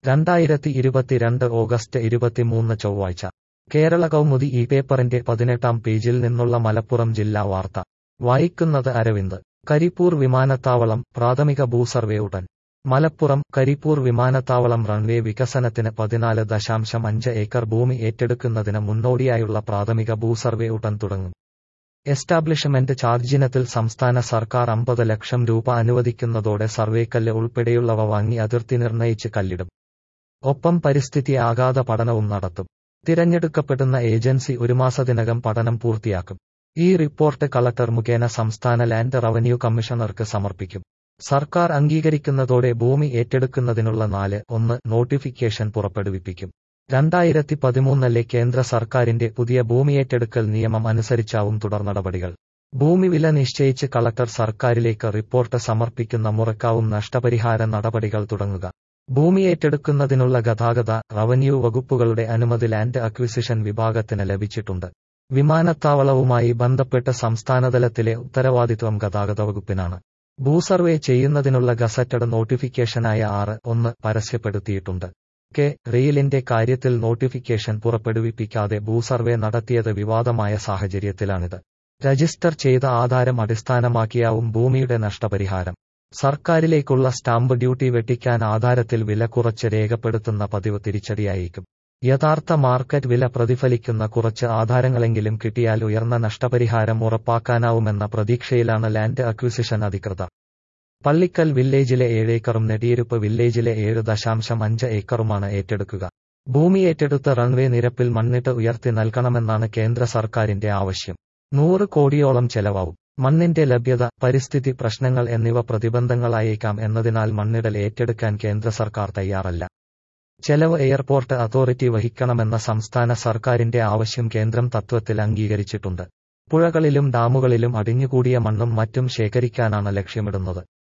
രണ്ടായിരത്തി ഇരുപത്തിരണ്ട് ഓഗസ്റ്റ് ഇരുപത്തിമൂന്ന് ചൊവ്വാഴ്ച കേരള കൗമുദി ഈ പേപ്പറിന്റെ പതിനെട്ടാം പേജിൽ നിന്നുള്ള മലപ്പുറം ജില്ലാ വാർത്ത വായിക്കുന്നത് അരവിന്ദ് കരിപ്പൂർ വിമാനത്താവളം പ്രാഥമിക ഭൂസർവേ ഉടൻ മലപ്പുറം കരിപ്പൂർ വിമാനത്താവളം റൺവേ വികസനത്തിന് പതിനാല് ദശാംശം അഞ്ച് ഏക്കർ ഭൂമി ഏറ്റെടുക്കുന്നതിന് മുന്നോടിയായുള്ള പ്രാഥമിക ഭൂസർവേ ഉടൻ തുടങ്ങും എസ്റ്റാബ്ലിഷ്മെന്റ് ചാർജിനത്തിൽ സംസ്ഥാന സർക്കാർ അമ്പത് ലക്ഷം രൂപ അനുവദിക്കുന്നതോടെ സർവേക്കല്ല് ഉൾപ്പെടെയുള്ളവ വാങ്ങി അതിർത്തി നിർണയിച്ച് കല്ലിടും ഒപ്പം പരിസ്ഥിതി ആഘാത പഠനവും നടത്തും തിരഞ്ഞെടുക്കപ്പെടുന്ന ഏജൻസി ഒരു മാസത്തിനകം പഠനം പൂർത്തിയാക്കും ഈ റിപ്പോർട്ട് കളക്ടർ മുഖേന സംസ്ഥാന ലാൻഡ് റവന്യൂ കമ്മീഷണർക്ക് സമർപ്പിക്കും സർക്കാർ അംഗീകരിക്കുന്നതോടെ ഭൂമി ഏറ്റെടുക്കുന്നതിനുള്ള നാല് ഒന്ന് നോട്ടിഫിക്കേഷൻ പുറപ്പെടുവിപ്പിക്കും രണ്ടായിരത്തി പതിമൂന്നിലെ കേന്ദ്ര സർക്കാരിന്റെ പുതിയ ഭൂമിയേറ്റെടുക്കൽ നിയമം അനുസരിച്ചാവും തുടർ നടപടികൾ ഭൂമി വില നിശ്ചയിച്ച് കളക്ടർ സർക്കാരിലേക്ക് റിപ്പോർട്ട് സമർപ്പിക്കുന്ന മുറക്കാവും നഷ്ടപരിഹാര നടപടികൾ തുടങ്ങുക ഭൂമി ഏറ്റെടുക്കുന്നതിനുള്ള ഗതാഗത റവന്യൂ വകുപ്പുകളുടെ അനുമതി ലാൻഡ് അക്വിസിഷൻ വിഭാഗത്തിന് ലഭിച്ചിട്ടുണ്ട് വിമാനത്താവളവുമായി ബന്ധപ്പെട്ട് സംസ്ഥാനതലത്തിലെ ഉത്തരവാദിത്വം ഗതാഗത വകുപ്പിനാണ് ഭൂസർവേ ചെയ്യുന്നതിനുള്ള ഗസറ്റഡ് നോട്ടിഫിക്കേഷനായ ആറ് ഒന്ന് പരസ്യപ്പെടുത്തിയിട്ടുണ്ട് കെ റെയിലിന്റെ കാര്യത്തിൽ നോട്ടിഫിക്കേഷൻ പുറപ്പെടുവിപ്പിക്കാതെ ഭൂസർവേ നടത്തിയത് വിവാദമായ സാഹചര്യത്തിലാണിത് രജിസ്റ്റർ ചെയ്ത ആധാരം അടിസ്ഥാനമാക്കിയാവും ഭൂമിയുടെ നഷ്ടപരിഹാരം സർക്കാരിലേക്കുള്ള സ്റ്റാമ്പ് ഡ്യൂട്ടി വെട്ടിക്കാൻ ആധാരത്തിൽ വില കുറച്ച് രേഖപ്പെടുത്തുന്ന പതിവ് തിരിച്ചടിയായേക്കും യഥാർത്ഥ മാർക്കറ്റ് വില പ്രതിഫലിക്കുന്ന കുറച്ച് ആധാരങ്ങളെങ്കിലും കിട്ടിയാൽ ഉയർന്ന നഷ്ടപരിഹാരം ഉറപ്പാക്കാനാവുമെന്ന പ്രതീക്ഷയിലാണ് ലാൻഡ് അക്വിസിഷൻ അധികൃതർ പള്ളിക്കൽ വില്ലേജിലെ ഏഴേക്കറും നെടിയിരുപ്പ് വില്ലേജിലെ ഏഴ് ദശാംശം അഞ്ച് ഏക്കറുമാണ് ഏറ്റെടുക്കുക ഭൂമി ഏറ്റെടുത്ത റൺവേ നിരപ്പിൽ മണ്ണിട്ട് ഉയർത്തി നൽകണമെന്നാണ് കേന്ദ്ര സർക്കാരിന്റെ ആവശ്യം നൂറ് കോടിയോളം ചെലവാവും മണ്ണിന്റെ ലഭ്യത പരിസ്ഥിതി പ്രശ്നങ്ങൾ എന്നിവ പ്രതിബന്ധങ്ങളായേക്കാം എന്നതിനാൽ മണ്ണിടൽ ഏറ്റെടുക്കാൻ കേന്ദ്ര സർക്കാർ തയ്യാറല്ല ചെലവ് എയർപോർട്ട് അതോറിറ്റി വഹിക്കണമെന്ന സംസ്ഥാന സർക്കാരിന്റെ ആവശ്യം കേന്ദ്രം തത്വത്തിൽ അംഗീകരിച്ചിട്ടുണ്ട് പുഴകളിലും ഡാമുകളിലും അടിഞ്ഞുകൂടിയ മണ്ണും മറ്റും ശേഖരിക്കാനാണ് ലക്ഷ്യമിടുന്നത്